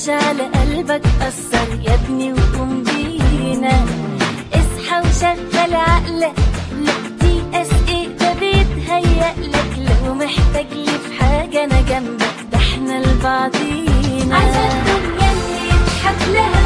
تخافش على قلبك أثر يا ابني وقوم بينا اصحى وشغل عقلك لا دي اس ايه ده بيتهيألك لو محتاج لي في حاجة أنا جنبك ده احنا لبعضينا عايزة الدنيا اللي يضحك لها